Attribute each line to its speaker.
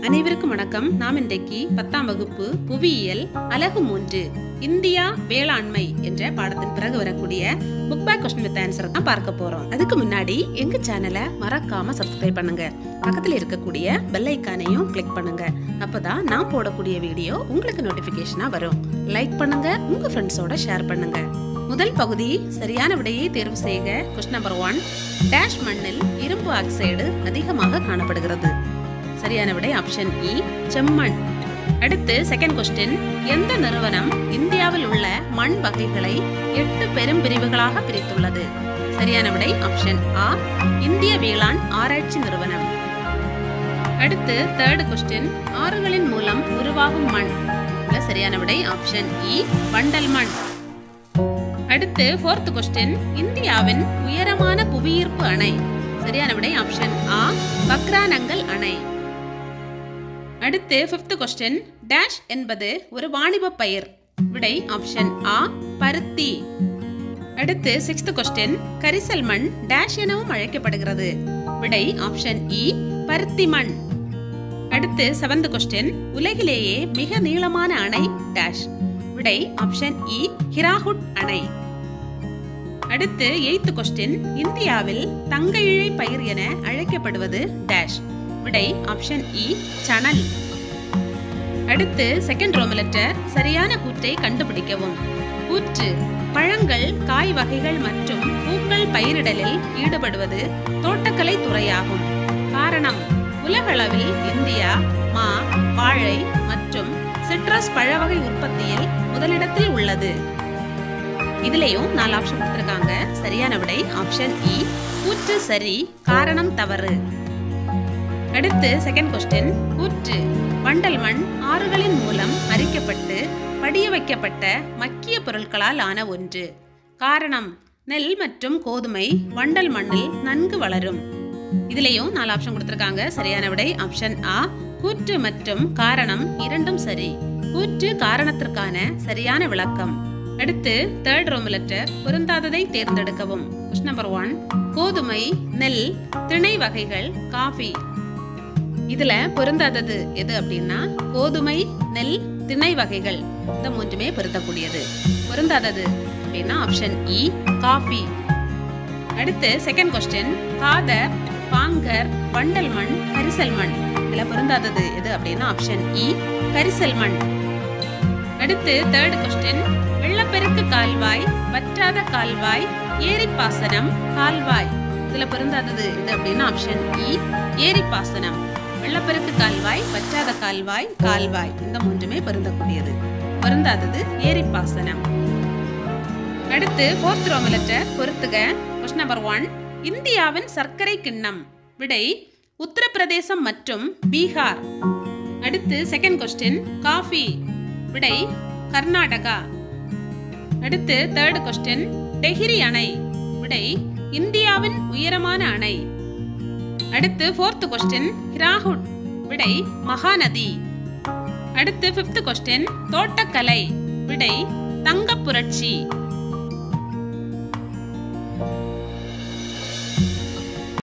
Speaker 1: அனைவருக்கும் வணக்கம் நாம் இன்றைக்கு பத்தாம் வகுப்பு புவியியல் அலகு மூன்று இந்தியா வேளாண்மை என்ற பாடத்தின் பிறகு வரக்கூடிய book back question with answer தான் பார்க்க போறோம் அதுக்கு முன்னாடி எங்க சேனலை மறக்காம சப்ஸ்கிரைப் பண்ணுங்க பக்கத்துல இருக்கக்கூடிய பெல் ஐக்கானையும் கிளிக் பண்ணுங்க அப்பதான் நான் போடக்கூடிய வீடியோ உங்களுக்கு நோட்டிபிகேஷனா வரும் லைக் பண்ணுங்க உங்க ஃப்ரெண்ட்ஸோட ஷேர் பண்ணுங்க முதல் பகுதி சரியான விடையை தேர்வு செய்க கொஸ்டின் நம்பர் ஒன் டேஷ் மண்ணில் இரும்பு ஆக்சைடு அதிகமாக காணப்படுகிறது சரியான விடை ஆப்ஷன் இ செம்மண் அடுத்து செகண்ட் கொஸ்டின் எந்த நிறுவனம் இந்தியாவில் உள்ள மண் வகைகளை எட்டு பெரும் பிரிவுகளாக பிரித்துள்ளது சரியான விடை ஆப்ஷன் ஆ இந்திய வேளாண் ஆராய்ச்சி நிறுவனம் அடுத்து தேர்ட் கொஸ்டின் ஆறுகளின் மூலம் உருவாகும் மண் இதுல சரியான விடை ஆப்ஷன் இ வண்டல் மண் அடுத்து ஃபோர்த் கொஸ்டின் இந்தியாவின் உயரமான புவியீர்ப்பு அணை சரியான விடை ஆப்ஷன் ஆ பக்ரானங்கல் அணை அடுத்து ஃபிஃப்த் கொஸ்டின் டேஷ் என்பது ஒரு வாணிப பயிர் விடை ஆப்ஷன் ஆ பருத்தி அடுத்து சிக்ஸ்த் கொஸ்டின் கரிசல் மண் டேஷ் எனவும் அழைக்கப்படுகிறது விடை ஆப்ஷன் இ பருத்தி மண் அடுத்து செவன்த் கொஸ்டின் உலகிலேயே மிக நீளமான அணை டேஷ் விடை ஆப்ஷன் இ ஹிராகுட் அணை அடுத்து எய்த் கொஸ்டின் இந்தியாவில் தங்க இழை பயிர் என அழைக்கப்படுவது டேஷ் விடை ஆப்ஷன் இ சணல் அடுத்து செகண்ட் ரோமலெட்டர் சரியான கூற்றை கண்டுபிடிக்கவும் கூற்று பழங்கள் காய் வகைகள் மற்றும் பூக்கள் பயிரிடலில் ஈடுபடுவது தோட்டக்கலை துறையாகும் காரணம் உலகளவில் இந்தியா மா வாழை மற்றும் சிட்ரஸ் பழவகை உற்பத்தியில் முதலிடத்தில் உள்ளது இதுலயும் நாலு ஆப்ஷன் கொடுத்திருக்காங்க சரியான விடை ஆப்ஷன் இ கூற்று சரி காரணம் தவறு அடுத்து செகண்ட் கொஸ்டின் கூற்று வண்டல் மண் ஆறுகளின் மூலம் அரிக்கப்பட்டு படிய வைக்கப்பட்ட மக்கிய பொருட்களால் ஆன ஒன்று காரணம் நெல் மற்றும் கோதுமை வண்டல் மண்ணில் நன்கு வளரும் இதுலயும் நாலு ஆப்ஷன் கொடுத்திருக்காங்க சரியான விடை ஆப்ஷன் ஆ கூற்று மற்றும் காரணம் இரண்டும் சரி கூற்று காரணத்திற்கான சரியான விளக்கம் அடுத்து தேர்ட் ரோம் லெட்டர் பொருந்தாததை தேர்ந்தெடுக்கவும் கொஸ்டின் நம்பர் ஒன் கோதுமை நெல் திணை வகைகள் காஃபி இதுல பொருந்தாதது எது அப்படின்னா கோதுமை நெல் திணை வகைகள் இந்த மூன்றுமே பொருந்தக்கூடியது பொருந்தாதது அப்படின்னா ஆப்ஷன் இ காஃபி அடுத்து செகண்ட் கொஸ்டின் காதர் பாங்கர் வண்டல் மண் கரிசல் மண் இதுல பொருந்தாதது எது அப்படின்னா ஆப்ஷன் இ கரிசல் மண் அடுத்து தேர்ட் கொஸ்டின் வெள்ளப்பெருக்கு கால்வாய் வற்றாத கால்வாய் ஏரி பாசனம் கால்வாய் இதுல பொருந்தாதது எது அப்படின்னா ஆப்ஷன் இ ஏரி பாசனம் வெள்ளப்பெருக்கு கால்வாய் வற்றாத கால்வாய் கால்வாய் இந்த மூன்றுமே பொருந்தக்கூடியது பொருந்தாதது ஏரி பாசனம் அடுத்து ஃபோர்த் ரோமலெட்டர் பொறுத்துக கொஸ்டின் நம்பர் ஒன் இந்தியாவின் சர்க்கரை கிண்ணம் விடை உத்தரப்பிரதேசம் மற்றும் பீகார் அடுத்து செகண்ட் கொஸ்டின் காஃபி விடை கர்நாடகா அடுத்து தேர்ட் கொஸ்டின் டெஹிரி அணை விடை இந்தியாவின் உயரமான அணை அடுத்து ஃபோர்த் கொஸ்டின் ஹிராகுட் விடை மகாநதி அடுத்து ஃபிஃப்த் கொஸ்டின் தோட்டக்கலை விடை தங்கப் புரட்சி